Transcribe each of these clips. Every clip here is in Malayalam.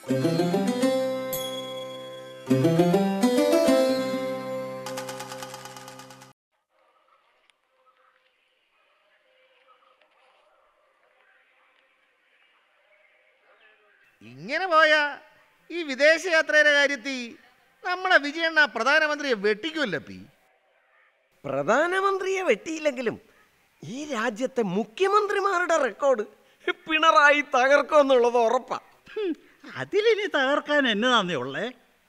ഇങ്ങനെ പോയാ ഈ വിദേശയാത്രയുടെ കാര്യത്തിൽ നമ്മളെ വിജയണ്ണ പ്രധാനമന്ത്രിയെ വെട്ടിക്കുമല്ലോ പി പ്രധാനമന്ത്രിയെ വെട്ടിയില്ലെങ്കിലും ഈ രാജ്യത്തെ മുഖ്യമന്ത്രിമാരുടെ റെക്കോർഡ് പിണറായി തകർക്കുമെന്നുള്ളത് ഉറപ്പാ അതിലിനി തകർക്കാൻ എന്നതാന്നേ ഉള്ളേ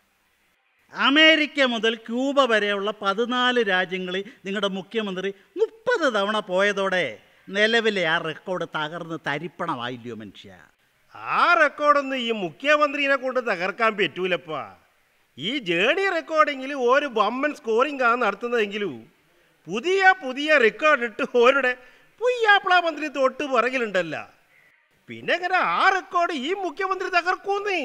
അമേരിക്ക മുതൽ ക്യൂബ വരെയുള്ള പതിനാല് രാജ്യങ്ങളിൽ നിങ്ങളുടെ മുഖ്യമന്ത്രി മുപ്പത് തവണ പോയതോടെ നിലവിലെ ആ റെക്കോർഡ് തകർന്ന് തരിപ്പണമായില്ലയോ മനുഷ്യ ആ റെക്കോർഡൊന്നും ഈ മുഖ്യമന്ത്രിനെ കൊണ്ട് തകർക്കാൻ പറ്റൂലപ്പാ ഈ ജേണി റെക്കോർഡിങ്ങിൽ ഒരു ബമ്മൻ സ്കോറിംഗ് ആണ് നടത്തുന്നതെങ്കിലും പുതിയ പുതിയ റെക്കോർഡ് ഇട്ട് ഓരുടെ പുയ്യാപ്പിള മന്ത്രി തൊട്ട് പുറകിലുണ്ടല്ല പിന്നെ എങ്ങനെ ആ റെക്കോർഡ് ഈ മുഖ്യമന്ത്രി തകർക്കൂന്നേ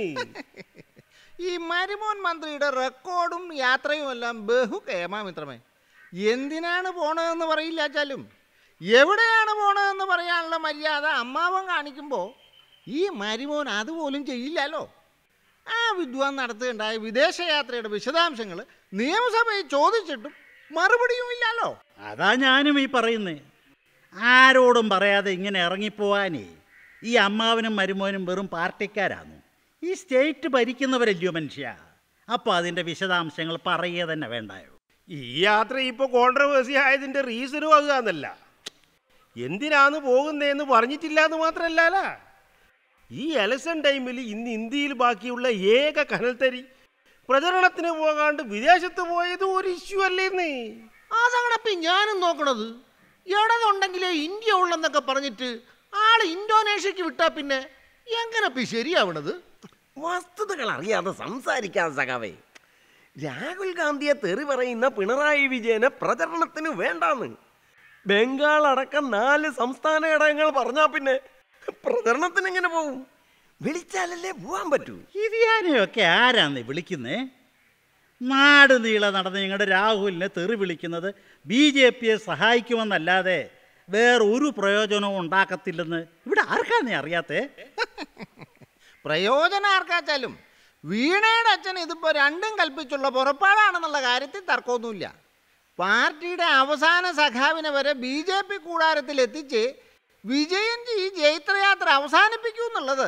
ഈ മരുമോൻ മന്ത്രിയുടെ റെക്കോർഡും യാത്രയും എല്ലാം ബഹു കേമാമിത്രമേ എന്തിനാണ് പോണതെന്ന് പറയില്ലാച്ചാലും എവിടെയാണ് പോണതെന്ന് പറയാനുള്ള മര്യാദ അമ്മാവൻ കാണിക്കുമ്പോൾ ഈ മരുമോൻ അതുപോലും ചെയ്യില്ലല്ലോ ആ വിദ്വാൻ നടത്തുകയുണ്ടായ വിദേശയാത്രയുടെ വിശദാംശങ്ങൾ നിയമസഭയിൽ ചോദിച്ചിട്ടും മറുപടിയും ഇല്ലല്ലോ അതാ ഞാനും ഈ പറയുന്നേ ആരോടും പറയാതെ ഇങ്ങനെ ഇറങ്ങിപ്പോവാനേ ഈ അമ്മാവനും മരുമോനും വെറും പാർട്ടിക്കാരാണ് ഈ സ്റ്റേറ്റ് ഭരിക്കുന്നവരല്ലയോ മനുഷ്യ അപ്പോൾ അതിൻ്റെ വിശദാംശങ്ങൾ പറയുക തന്നെ വേണ്ടായോ ഈ യാത്ര ഇപ്പൊ കോൺട്രവേഴ്സി ആയതിന്റെ റീസണും ആകുകയെന്നല്ല എന്തിനാന്ന് പോകുന്നതെന്ന് പറഞ്ഞിട്ടില്ല എന്ന് മാത്രല്ല ഈ എലക്ഷൻ ടൈമിൽ ഇന്ന് ഇന്ത്യയിൽ ബാക്കിയുള്ള ഏക കനൽത്തരി പ്രചരണത്തിന് പോകാണ്ട് വിദേശത്ത് പോയത് ഒരു ഇഷ്യൂ അല്ലേന്ന് അതാണപ്പി ഞാനും നോക്കണത് ഇടതുണ്ടെങ്കിലേ ഇന്ത്യ ഉള്ളെന്നൊക്കെ പറഞ്ഞിട്ട് ആള് ഇന്തോനേഷ്യക്ക് വിട്ടാ പിന്നെ എങ്ങനെപ്പി ശരിയാവണത് വസ്തുതകൾ അറിയാതെ സംസാരിക്കാതെ സഖാവേ രാഹുൽ ഗാന്ധിയെ തെറി പറയുന്ന പിണറായി വിജയനെ പ്രചരണത്തിന് വേണ്ടാന്ന് ബംഗാൾ അടക്കം നാല് സംസ്ഥാന ഘടകങ്ങൾ പറഞ്ഞാ പിന്നെ പ്രചരണത്തിന് എങ്ങനെ പോകും വിളിച്ചാലല്ലേ പോവാൻ പറ്റൂ ഇതിയാനെയൊക്കെ ആരാന്ന് വിളിക്കുന്നേ നാട് നീളെ നടന്ന് ഞങ്ങളുടെ രാഹുലിനെ തെറി വിളിക്കുന്നത് ബി ജെ പിയെ സഹായിക്കുമെന്നല്ലാതെ വേറെ ഒരു പ്രയോജനവും ഉണ്ടാക്കത്തില്ലെന്ന് ഇവിടെ ആർക്കാന്നേ അറിയാത്തേ പ്രയോജനം ആർക്കാച്ചാലും വീണയുടെ അച്ഛൻ ഇതിപ്പോൾ രണ്ടും കൽപ്പിച്ചുള്ള പുറപ്പാടാണെന്നുള്ള കാര്യത്തിൽ തർക്കമൊന്നുമില്ല പാർട്ടിയുടെ അവസാന സഖാവിനെ വരെ ബി ജെ പി കൂടാരത്തിൽ എത്തിച്ച് വിജയൻജി ഈ ജൈത്രയാത്ര അവസാനിപ്പിക്കൂ എന്നുള്ളത്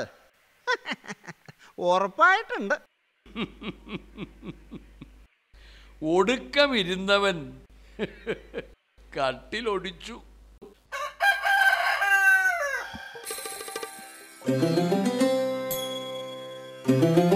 ഉറപ്പായിട്ടുണ്ട് ഒടുക്കമിരുന്നവൻ കട്ടിലൊടിച്ചു ആ